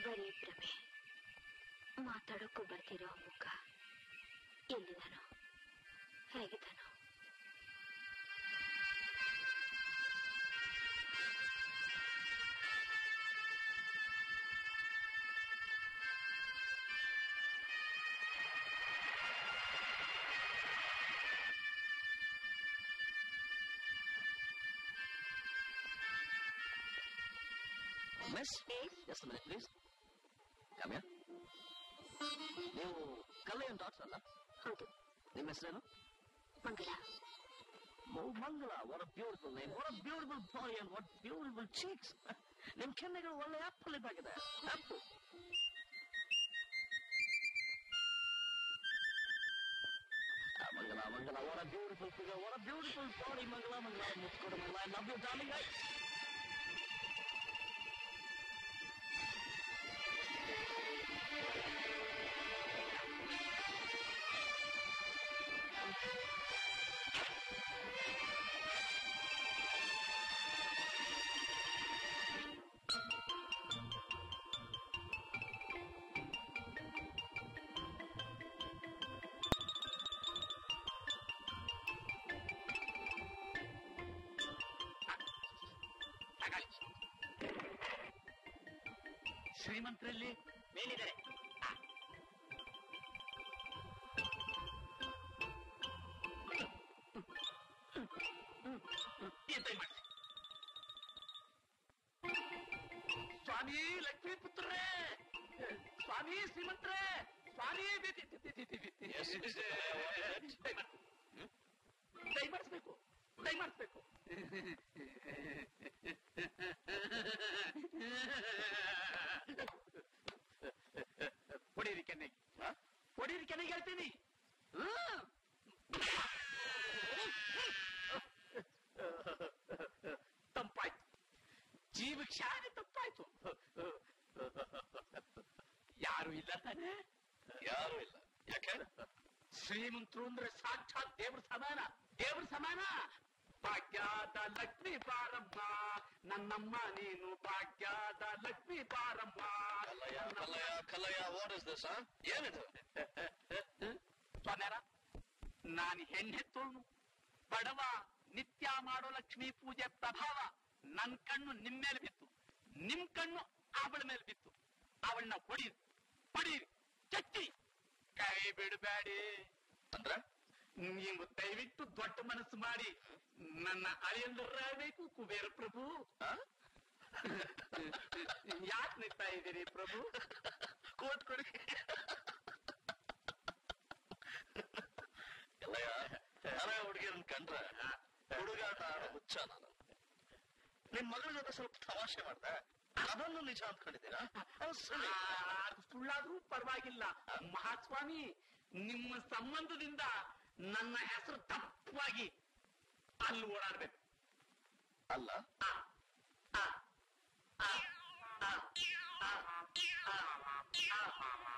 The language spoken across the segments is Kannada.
ಬರೀ ಭ್ರಮೆ ಮಾತಾಡೋಕ್ಕೂ ಬರ್ತಿರೋ ಮುಖ ಎಲ್ಲಿದಾನೋ ಹೇಗಿದ್ದಾನೋ ಮಿಸ್ ಎಸ್ ಮಿನಿಟ್ ಪ್ಲೀಸ್ ಕಮ್ಯ ನೀವು ಕಲ್ಯಾಣ್ ಡಾಕ್ಟರ್ ಅಲ್ಲ ಹೌದು ನಿಮ್ಮ ಹೆಸರೇನು ಮಂಗಳ Oh, Mangala, what a beautiful name. What a beautiful body and what beautiful cheeks. ನಿಮ್ ಕೆನ್ನೆಗಳು ಒಳ್ಳೆ ಆಪಲ್ ಇದ್ದಾಗಿದೆ ಆಪಲ್ ಮಂಗಲ ಮಂಗಲ what a beautiful figure, what a beautiful body, ಮಂಗಲ ಮಂಗಲ ಮುತ್ಕೊಡು ಮಂಗಲ I love you darling. I... ಶ್ರೀಮಂತರಲ್ಲಿ ಮೇಲಿದ್ದಾರೆ ಸ್ವಾಮಿ ಲಕ್ಷ್ಮೀ ಪುತ್ರರೇ ಸ್ವಾಮಿ ಶ್ರೀಮಂತರೇ ಸ್ವಾಮಿ ದಿ- ದಿ- ದಿ- ದಿ- ದಿ- ದಿ- ದಯಮಾಡಿ- ಹ್ಮ್? ದಯಮಾಡಿಸ್ಬೇಕು ದಯಮಾಡಿಸ್ಬೇಕು ಹೊಡೀರಿ ಕೆನ್ನೆಗೆ ಹೊಡೀರಿ ಕೆನ್ನೆಗೆ ಹೇಳ್ತೀನಿ ಹ್ಮ್. ತಂಪಾಯ್ತು ಜೀವಕ್ಕೆ ಶಾನೆ ತಪ್ಪಾಯ್ತು ಯಾರು ಇಲ್ಲ ತಾನೆ ಯಾರು ಇಲ್ಲ ಯಾಕೆ ಶ್ರೀಮಂತರು ಅಂದ್ರೆ ಸಾಕ್ಷಾತ್ ದೇವ್ರ ಸಮಾನ ದೇವ್ರ ಸಮಾನ ಭಾಗ್ಯದ ಲಕ್ಷ್ಮೀ ಪಾರಮ್ಮ ನನ್ನಮ್ಮ ನೀನು ಭಾಗ್ಯದ ಲಕ್ಷ್ಮೀ ಪಾರಮ್ಮ ಕಲಯ ಕಲಯ ಕಲಯ ವಾಟ್ ಇಸ್ ದಿಸ್ ಏನಿದು ಸ್ವಾಮ್ಯಾರ ನಾನು ಹೆಣ್ಣೆತ್ತೋಳ್ನು ಬಡವ ನಿತ್ಯ ಮಾಡೋ ಲಕ್ಷ್ಮೀ ಪೂಜೆ ಪ್ರಭಾವ ನನ್ ಕಣ್ಣು ನಿಮ್ ಮೇಲೆ ಬಿತ್ತು ನಿಮ್ ಕಣ್ಣು ಅವಳ ಮೇಲೆ ಬಿತ್ತು ಅವಳನ್ನ ಹೊಡೀರಿ ಹೊಡೀರಿ ಚಚ್ಚಿ ಕೈ ಬಿಡಬೇಡಿ ಅಂದ್ರೆ ನೀವು ದಯವಿಟ್ಟು ದೊಡ್ಡ ಮನಸ್ಸು ಮಾಡಿ ನನ್ನ ಅಳಿಯಂದರಾಗಬೇಕು ಕುಬೇರ ಪ್ರಭು ಯಾಕೆ ನಿಂತಾ ಇದ್ದೀರಿ ಪ್ರಭು ಕೋಟ್ ಕೊಡಿ ಕಲಯ ಹಳೆ ಹುಡುಗಿರನ್ ಕಂಡ್ರೆ ಹುಡುಗಾಟ ಆಡೋ ಹುಚ್ಚ ನಾನು ನಿಮ್ ಮಗಳ ಜೊತೆ ಸ್ವಲ್ಪ ತಮಾಷೆ ಮಾಡ್ದೆ ಅದನ್ನು ನಿಜ ಅಂದ್ಕೊಂಡಿದ್ದೀರಾ ಅವ್ನು ಸುಳ್ಳು. ಆ, ಅದು ಸುಳ್ಳಾದ್ರೂ ಪರವಾಗಿಲ್ಲ ಮಹಾಸ್ವಾಮಿ ನಿಮ್ಮ ಸಂಬಂಧದಿಂದ ನನ್ನ ಹೆಸರು ತಪ್ಪಾಗಿ ಅಲ್ಲಿ ಓಡಾಡ್ಬೇಕು ಅಲ್ಲ ಆ, ಆ, ಆ, ಆ, ಆ, ಆ, ಆ.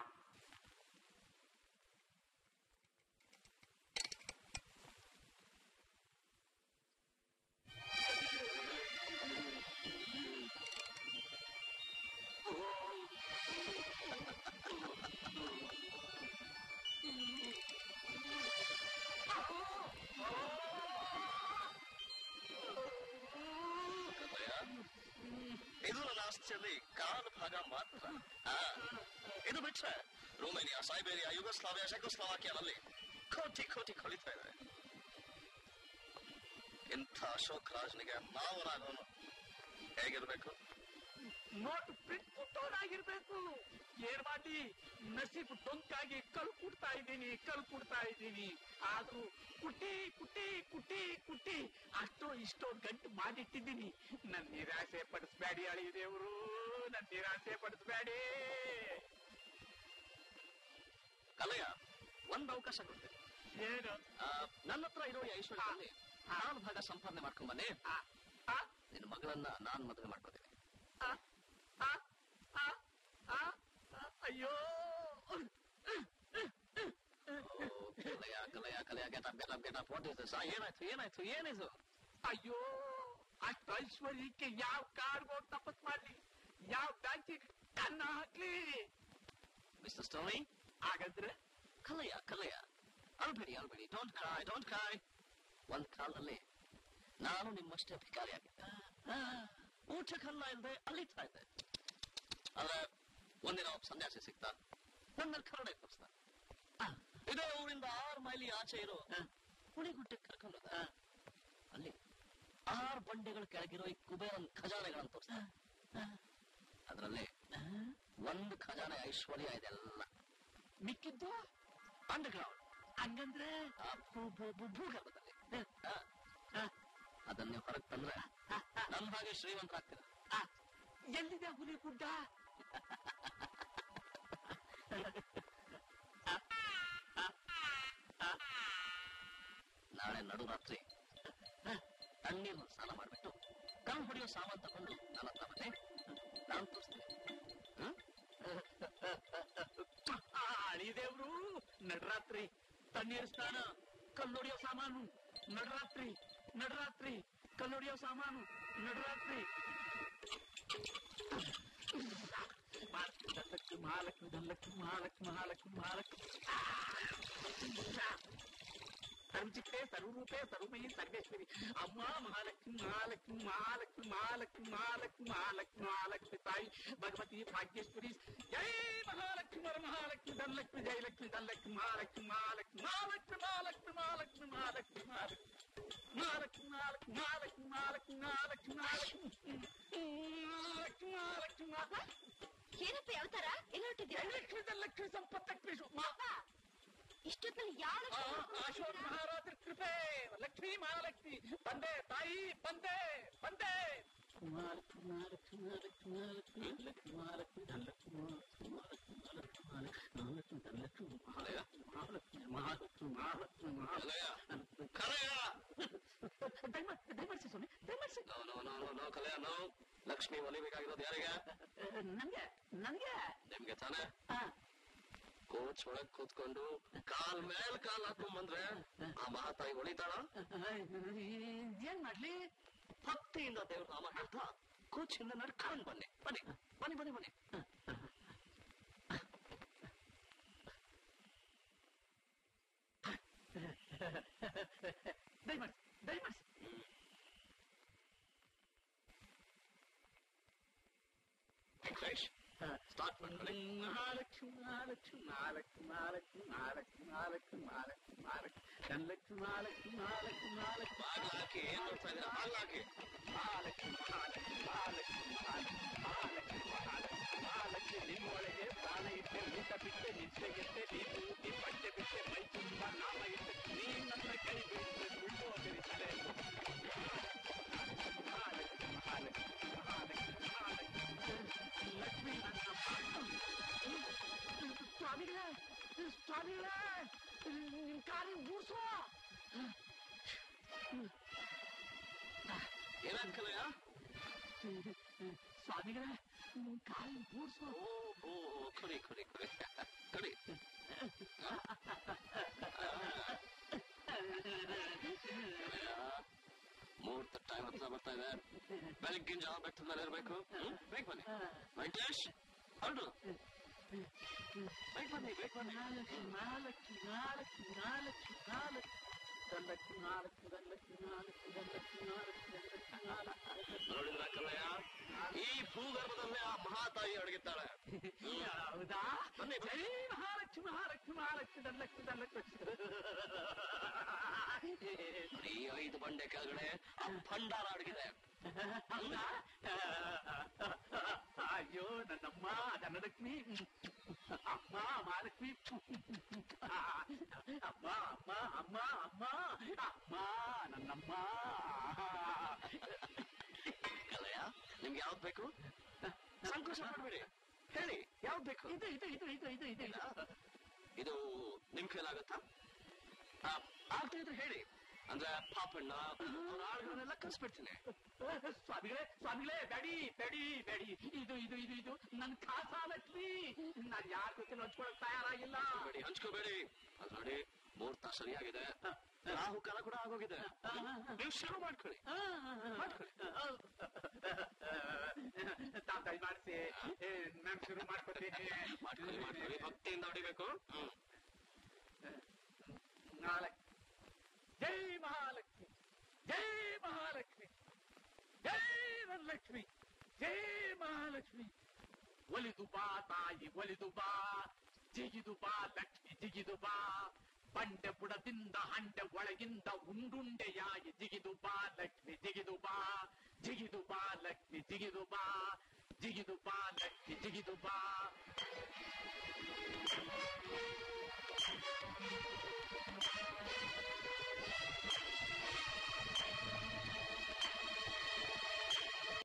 ಕಲಯ ಇದು ನನ್ನ ಆಸ್ತಿಯಲ್ಲಿ ಕಾಲು ಭಾಗ ಮಾತ್ರ ಆ, ಇದು ಬಿಟ್ರೆ ರೋಮೇನಿಯಾ ಸೈಬೇರಿಯಾ ಯುಗೋಸ್ಲಾವಿಯಾ ಚೆಕೋಸ್ಲಾವಾಕಿಯಾನಲ್ಲಿ ಕೋಟಿ ಕೋಟಿ ಕೊಳಿತಾ ಇದೆ ಇಂಥ ಅಶೋಕ್ ರಾಜ್ನಿಗೆ ಮಾವನಾಗೋನು ಹೇಗಿರ್ಬೇಕು ನೋಟ್ ಪ್ರಿಂಟ್ ಕೊಟ್ಟವನಾಗಿರ್ಬೇಕು ಏನ್ ಮಾಡಿ ನಸೀಬ್ ಡೊಂಕಾಗಿ ಕಲ್ ಕುಡ್ತಾ ಇದ್ದೀನಿ ಕಲ್ ಕುಡ್ತಾ ಇದ್ದೀನಿ ಆದ್ರೂ ಕುಟಿ ಕುಟಿ ಕುಟಿ ಕುಟಿ ಅಷ್ಟೋ ಇಷ್ಟೋ ಗಂಟು ಮಾಡಿಟ್ಟಿದ್ದೀನಿ ನನ್ ನಿರಾಸೆ ಪಡಿಸ್ಬೇಡಿ ಅಳಿ ದೇವ್ರು ನನ್ ನಿರಾಸೆ ಪಡಿಸ್ಬೇಡಿ ಕಲಯ ಒಂದ್ ಅವಕಾಶ ಕೊಡ್ತೇನೆ ಏನು ಆ, ನನ್ನ ಹತ್ರ ಇರೋ ಈ ಐಶ್ವರ್ಯದಲ್ಲಿ ನಾನು ಭಾಗ ಸಂಪಾದನೆ ಮಾಡ್ಕೊಂಡ್ ಬನ್ನಿ ಆ, ಆ, ನಿನ್ನ ಮಗಳನ್ನ ನಾನ್ ಮದುವೆ ಮಾಡ್ಕೋತೀನಿ ಆ, ಆ, ಆ, ಆ, ಆ, ಅಯ್ಯೋ ಓ, ಕಲಯ ಕಲಯ ಕಲಯ ಗೆಟ ಗೆಟ ಗೆಟ ವಾಟ್ ಇಸ್ ದಿಸ್ ಏನಾಯ್ತು ಏನಾಯ್ತು ಏನಿದು ಅಯ್ಯೋ ಅಷ್ಟು ಐಶ್ವರ್ಯಕ್ಕೆ ಯಾವ ಕಾರ್ಗೋ ತಪಸ್ ಮಾಡ್ಲಿ ಯಾವ ಬ್ಯಾಂಕಿಗೆ ಕನ್ನ ಹಾಕ್ಲಿ ಮಿಸ್ಟರ್ ಸ್ಟೋನಿ ಹಾಗಾದ್ರೆ ಕಲೆಯ ಕಲೆಯ ಅಳ್ಬೇಡಿ ಅಳ್ಬೇಡಿ ಡೋಂಟ್ ಕ್ರೈ ಡೋಂಟ್ ಕ್ರೈ ಒಂದ್ ಕಾಲದಲ್ಲಿ ನಾನು ನಿಮ್ಮಷ್ಟೇ ಭಿಕಾರಿಯಾಗಿದ್ದೆ ಊಟಕ್ಕಲ್ಲ ಇಲ್ಲದೆ ಅಲಿತಾ ಇದ್ದೆ ಆದ್ರೆ ಒಂದಿನ ಒಬ್ಬ ಸನ್ಯಾಸಿ ಸಿಗ್ತಾ ನನ್ನ ಕರಡೆ ತೋರಿಸ್ದ ಇದೇ ಊರಿಂದ ಆರು ಮೈಲಿ ಆಚೆ ಇರೋ ಹುಳಿಗುಟ್ಟಕ್ಕೆ ಕರ್ಕೊಂಡು ಹೋದ. ಅಲ್ಲಿ ಆರು ಬಂಡೆಗಳ ಕೆಳಗಿರೋ ಈ ಕುಬೇರನ್ ಖಜಾನೆಗಳನ್ನು ತೋರಿಸ್ದ ಅದರಲ್ಲಿ ಒಂದು ಖಜಾನೆ ಐಶ್ವರ್ಯ ಇದೆಲ್ಲ ಮಿಕ್ಕಿದ್ದು ಅಂಡರ್ಗ್ರೌಂಡ್ ಹಂಗಂದ್ರೆ ಆ ಭೂ- ಭೂ- ಭೂ- ಭೂಗರ್ಭದಲ್ಲಿ ಆ, ಆ, ಅದನ್ನ ನೀವು ಹೊರಗೆ ತಂದ್ರೆ ನಮ್ಮ ಹಾಗೆ ಶ್ರೀಮಂತ ಆಗ್ತೀರ ಆ, ಎಲ್ಲಿದೆ ಹುಲಿ ಗುಡ್ಡ ನಾಳೆ ನಡುರಾತ್ರಿ ತಣ್ಣೀರು ಸ್ನಾನ ಮಾಡ್ಬಿಟ್ಟು ಕಣ್ ಹೊಡೆಯೋ ಸಾಮಾನ್ ತಗೊಂಡು ನನ್ನ ಹತ್ರ ಬನ್ನಿ ನಾನು ತೋರಿಸ್ತೀನಿ ಹ್ಮ್? ಅಳಿದೇವ್ರು ನಡರಾತ್ರಿ ತಣ್ಣೀರ್ ಸ್ನಾನ ಕಲ್ಲೊಡಿಯೋ ಸಾಮಾನು ನಡರಾತ್ರಿ ನಡರಾತ್ರಿ ಕಲ್ಲೊಡಿಯೋ ಸಾಮಾನು ನಡರಾತ್ರಿ ಮಹಾಲಕ್ಷ್ಮಿ ಮಹಾಲಕ್ಷ್ಮಿ ಧನಲಕ್ಷ್ಮಿ ಮಹಾಲಕ್ಷ್ಮಿ ಮಹಾಲಕ್ಷ್ಮಿ ಮಹಾಲಕ್ಷ್ಮಿ ಸರ್ವಚಿತ್ತೆ ಸರ್ವರೂಪೆ ಸರ್ವಮಯಿ ಸರ್ವೇಶ್ವರಿ ಅಮ್ಮ ಮಹಾಲಕ್ಷ್ಮಿ ಮಹಾಲಕ್ಷ್ಮಿ ಮಹಾಲಕ್ಷ್ಮಿ ಮಹಾಲಕ್ಷ್ಮಿ ಮಹಾಲಕ್ಷ್ಮಿ ಮಹಾಲಕ್ಷ್ಮಿ ಮಹಾಲಕ್ಷ್ಮಿ ತಾಯಿ ಭಗವತಿ ಭಾಗ್ಯೇಶ್ವರಿ ಜೈ ಮಹಾಲಕ್ಷ್ಮಿ ವರ ಮಹಾಲಕ್ಷ್ಮಿ ಧನಲಕ್ಷ್ಮಿ ಜಯಲಕ್ಷ್ಮಿ ಧನಲಕ್ಷ್ಮಿ ಮಹಾಲಕ್ಷ್ಮಿ ಮಹಾಲಕ್ಷ್ಮಿ ಮಹಾಲಕ್ಷ್ಮಿ ಮಹಾಲಕ್ಷ್ಮಿ ಮಹಾಲಕ್ಷ್ಮಿ ಮಹಾಲಕ್ಷ್ಮಿ ಮಹಾಲಕ್ಷ್ಮಿ ಮಹಾಲಕ್ಷ್ಮಿ ಮಹಾಲಕ್ಷ್ಮಿ ಮಹಾಲಕ್ಷ್ಮಿ ಮಹಾಲಕ್ಷ್ಮಿ ಮಹಾಲಕ್ಷ್ಮಿ ಮಹಾಲಕ್ಷ್ಮಿ ಮಹಾಲಕ್ಷ್ಮಿ ಏನಪ್ಪ ಯಾವತಾರ ಎಲ್ಲ ಹೊಟ್ಟಿದ್ದೀರಾ ಜಯಲಕ್ಷ್ಮಿ ಧನಲಕ್ಷ್ಮಿ ಸಂಪತ್ತಕ್ಷ್ಮಿ ಮಾ ಇಷ್ಟೊತ್ತಲ್ಲಿ ಯಾವ ಆ, ಅಶೋಕ್ ಮಹಾರಾಜರ ಕೃಪೆ ಲಕ್ಷ್ಮೀ ಮಹಾಲಕ್ಷ್ಮಿ ಬಂದೆ ತಾಯಿ ಬಂದೆ ಬಂದೆ ಮಹಾಲಕ್ಷ್ಮಿ ಮಹಾಲಕ್ಷ್ಮಿ ಮಹಾಲಕ್ಷ್ಮಿ ಮಹಾಲಕ್ಷ್ಮಿ ಮಹಾಲಕ್ಷ್ಮಿ ಧನಲಕ್ಷ್ಮಿ ಮಹಾಲಕ್ಷ್ಮಿ ಮಹಾಲಕ್ಷ್ಮಿ ಮಹಾಲಕ್ಷ್ಮಿ ಧನಲಕ್ಷ್ಮಿ ಮಹಾಲಕ್ಷ್ಮಿ ಮಹಾಲಕ್ಷ್ಮಿ ಮಹಾಲಕ್ಷ್ಮಿ ಮಹಾಲಕ್ಷ್ಮಿ ಮಹಾಲಕ್ಷ್ಮಿ ಕಲೆಯ ದಯಮಾಡಿ ದಯಮಾಡಿಸಿ ಸ್ವಾಮಿ ದಯಮಾಡಿಸಿ no no no no no ಕಲೆಯ ನೋ ಲಕ್ಷ್ಮಿ ಒಲಿಬೇಕಾಗಿರೋದು ಯಾರಿಗೆ ನನ್ಗೆ ನನ್ಗೆ ನಿಮ್ಗೆ ತಾನೇ ಆ, ಕೋಚ್ ಒಳಗ್ ಕೂತ್ಕೊಂಡು ಕಾಲ್ ಮೇಲ್ ಕಾಲ್ ಹಾಕೊಂಡ್ ಬಂದ್ರೆ ಆ ಮಹಾತಾಯಿ ಹೊಳಿತಾಳ ಏನ್ ಮಾಡ್ಲಿ ಭಕ್ತಿಯಿಂದ ದೇವ್ರ ನಾಮ ಹೇಳ್ತಾ ಕೋಚಿಂದ ನಡ್ಕೊಂಡ್ ಬನ್ನಿ ಬನ್ನಿ ಬನ್ನಿ ಬನ್ನಿ ಬನ್ನಿ ದಯಮಾಡಿಸಿ ದಯಮಾಡಿಸಿ ವೆಂಕಟೇಶ್ ಸ್ಟಾರ್ಟ್ ಮಾಡ್ಕೊಳ್ಳಿ ಮಹಾಲಕ್ಷ್ಮಿ ಮಹಾಲಕ್ಷ್ಮಿ ಮಹಾಲಕ್ಷ್ಮಿ ಮಹಾಲಕ್ಷ್ಮಿ ಮಹಾಲಕ್ಷ್ಮಿ ಮಹಾಲಕ್ಷ್ಮಿ ಮಹಾಲಕ್ಷ್ಮಿ ಮಹಾಲಕ್ಷ್ಮಿ ಧನಲಕ್ಷ್ಮಿ ಮಹಾಲಕ್ಷ್ಮಿ ಮಹಾಲಕ್ಷ್ಮಿ ಮಹಾಲಕ್ಷ್ಮಿ ಬಾಗ್ಲ ಹಾಕಿ ಏನ್ ನೋಡ್ತಾ ಇದ್ದೀರಾ ಬಾಗ್ಲ ಹಾಕಿ ಮಹಾಲಕ್ಷ್ಮಿ ಮಹಾಲಕ್ಷ್ಮಿ ಮಹಾಲಕ್ಷ್ಮಿ ಮಹಾಲಕ್ಷ್ಮಿ ಮಹಾಲಕ್ಷ್ಮಿ ಮಹಾಲಕ್ಷ್ಮಿ ಮಹಾಲಕ್ಷ್ಮಿ ನಿಮ್ಮೊಳಗೆ ಪ್ರಾಣ ಇಟ್ಟೆ ಊಟ ಬಿಟ್ಟೆ ನಿದ್ದೆ ಗೆಟ್ಟೆ ನೀರು ಊಟಿ ಬಟ್ಟೆ ಬಿಟ್ಟೆ ಮೈ ತುಂಬ ನಾಮ ಇಟ್ಟೆ ನೀ ನನ್ನ ಕೈ ಬಿಟ್ಟರೆ ಸುಳ್ಳು ಬೆರಿತಾರೆ ಮಹಾಲಕ್ಷ್ಮಿ ಮಹಾಲಕ್ಷ್ಮಿ ಮಹಾಲಕ್ಷ್ಮಿ ಮಹಾಲಕ್ಷ್ಮಿ ಲಕ್ಷ್ಮಿ ನನ್ನ ಸ್ವಾಮಿಗಳೇ ಸ್ವಾಮಿಗಳೇ ನಿಮ್ ಕಾಲಿ ಊರ್ಸೋ ಏನಾದ್ ಕಲೆಯ ಸ್ವಾಮಿಗಳೇ ನಿಮ್ ಕಾಲಿ ಊರ್ಸೋ ಓ ಓ ಓ, ಕುಡಿ ಕುಡಿ ಕುಡಿ ಕುಡಿ ಮುಹೂರ್ತ ಟೈಮ್ ಹತ್ರ ಬರ್ತಾ ಇದೆ ಬೆಳಗ್ಗಿನ ಜಾವ ಬೆಟ್ಟದ ಇರ್ಬೇಕು ಹ್ಮ್? ಬೇಗ ಬನ್ನಿ ವೆಂಕಟೇಶ್ ಹೊರಡು ಬೇಗ ಬನ್ನಿ ಬೇಗ ಬನ್ನಿ ಮಹಾಲಕ್ಷ್ಮಿ ಮಹಾಲಕ್ಷ್ಮಿ ಮಹಾಲಕ್ಷ್ಮಿ ಮಹಾಲಕ್ಷ್ಮಿ ಮಹಾಲಕ್ಷ್ಮಿ ಧನಲಕ್ಷ್ಮಿ ಮಹಾಲಕ್ಷ್ಮಿ ಧನಲಕ್ಷ್ಮಿ ಮಹಾಲಕ್ಷ್ಮಿ ಧನಲಕ್ಷ್ಮಿ ಮಹಾಲಕ್ಷ್ಮಿ ಧನಲಕ್ಷ್ಮಿ ಮಹಾಲಕ್ಷ್ಮಿ ನೋಡಿದ್ರ ಕಲಯ ಈ ಭೂಗರ್ಭದಲ್ಲೇ ಆ ಮಹಾತಾಯಿ ಅಡಗಿದ್ದಾಳೆ ಹೌದಾ ಬನ್ನಿ, ಬನ್ನಿ. ಜೈ ಮಹಾಲಕ್ಷ್ಮಿ ಮಹಾಲಕ್ಷ್ಮಿ ಮಹಾಲಕ್ಷ್ಮಿ ಧನಲಕ್ಷ್ಮಿ ಧನಲಕ್ಷ್ಮಿ ಈ ಐದು ಬಂಡೆ ಕೆಳಗಡೆ ಆ ಭಂಡಾರ ಅಡಗಿದೆ ಹೌದಾ ಅಯ್ಯೋ ನನ್ನಮ್ಮ ಧನಲಕ್ಷ್ಮಿ ಅಮ್ಮ ಮಹಾಲಕ್ಷ್ಮಿ ಅಮ್ಮ ಅಮ್ಮ ಅಮ್ಮ ಅಮ್ಮ ಅಮ್ಮ ನನ್ನಮ್ಮ ಕಲಯ ನಿಮ್ಗೆ ಯಾವ್ದು ಬೇಕು ಸಂಕೋಚ ಮಾಡಬೇಡಿ ಹೇಳಿ ಯಾವ್ದು ಬೇಕು ಇದು ಇದು ಇದು ಇದು ಇದು ಇದು ಇದು ಇದು ನಿಮ್ ಕೈಲಾಗತ್ತಾ ಆ, ಆಗ್ತಾ ಇದ್ರೆ ಹೇಳಿ ಅಂದ್ರೆ ಪಾಪಣ್ಣ ಅವ್ರ ಆಳುಗಳನ್ನೆಲ್ಲ ಕಳ್ಸ್ಬಿಡ್ತೀನಿ ಸ್ವಾಮಿಗಳೇ ಸ್ವಾಮಿಗಳೇ ಬೇಡಿ ಬೇಡಿ ಬೇಡಿ ಇದು ಇದು ಇದು ಇದು ನನ್ ಖಾಸ ಲಕ್ಷ್ಮಿ ನಾನ್ ಯಾರ ಜೊತೆ ಹಂಚ್ಕೊಳಕ್ ತಯಾರಾಗಿಲ್ಲ ಬೇಡಿ ಹಂಚ್ಕೋಬೇಡಿ ಅದ್ ನೋಡಿ ಮುಹೂರ್ತ ಸರಿಯಾಗಿದೆ ರಾಹು ಕಾಲ ಕೂಡ ಆಗೋಗಿದೆ ನೀವು ಶುರು ಮಾಡ್ಕೊಳ್ಳಿ ಮಾಡ್ಕೊಳ್ಳಿ ತಾವ್ ದಯಮಾಡಿಸಿ ಮಾಡ್ಕೊಳ್ಳಿ ಮಾಡ್ಕೊಳ್ಳಿ ಭಕ್ತಿಯಿಂದ ಹೊಡಿಬೇಕು ಹ್ಮ್ ನಾಲ್ಕು ಜೈ ಮಹಾಲಕ್ಷ್ಮಿ ಜೈ ಮಹಾಲಕ್ಷ್ಮಿ ಜೈ ಧನಲಕ್ಷ್ಮಿ ಜೈ ಮಹಾಲಕ್ಷ್ಮಿ ಒಲಿದು ಬಾ ತಾಯಿ ಒಲಿದು ಬಾ ಜಿಗಿದು ಬಾ ಲಕ್ಷ್ಮಿ ಜಿಗಿದು ಬಾ ಬಂಡೆ ಬುಡದಿಂದ ಹಂಡೆ ಒಳಗಿಂದ ಉಂಡುಂಡೆಯಾಗಿ ಜಿಗಿದು ಬಾ ಲಕ್ಷ್ಮಿ ಜಿಗಿದು ಬಾ ಜಿಗಿದು ಬಾ ಲಕ್ಷ್ಮಿ ಜಿಗಿದು ಬಾ ಜಿಗಿದು ಬಾ ಲಕ್ಷ್ಮಿ ಜಿಗಿದು ಬಾ